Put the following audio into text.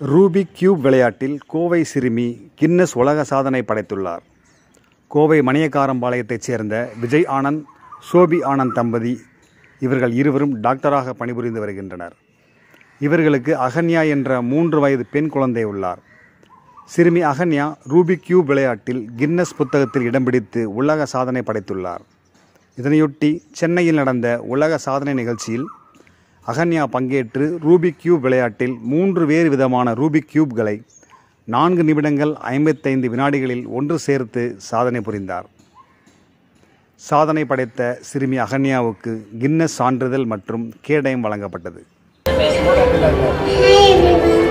Rubik cube விளையாட்டில் கோவை சிறுமி Guinness உலக சாதனை படைத்துள்ளார் கோவை மணியக்காரம்பாளையத்தைச் சேர்ந்த விஜய் ஆனந்த் சோபி ஆனந்த் தம்பதி இவர்கள் இருவரும் டாக்டராக பணிபுரிந்து வருகின்றனர் இவர்களுக்கு அகன்யா என்ற மூன்று வயது பெண் குழந்தை உள்ளார் சிறுமி அகன்யா ரூபிக் கியூப் விளையாட்டில் கின்னஸ் புத்தகத்தில் இடம் பிடித்து உலக சாதனை படைத்துள்ளார் இதனையொட்டி சென்னையில் நடந்த உலக சாதனை நிகழ்ச்சியில் அகன்யா பங்கேற்று ரூபிக் கியூப் விளையாட்டில் மூன்று வேறு விதமான ரூபிக் கியூப்களை நான்கு நிமிடங்கள் ஐம்பத்தைந்து வினாடிகளில் ஒன்று சேர்த்து சாதனை புரிந்தார் சாதனை படைத்த சிறுமி அகன்யாவுக்கு கின்னஸ் சான்றிதழ் மற்றும் கேடயம் வழங்கப்பட்டது Hey everyone.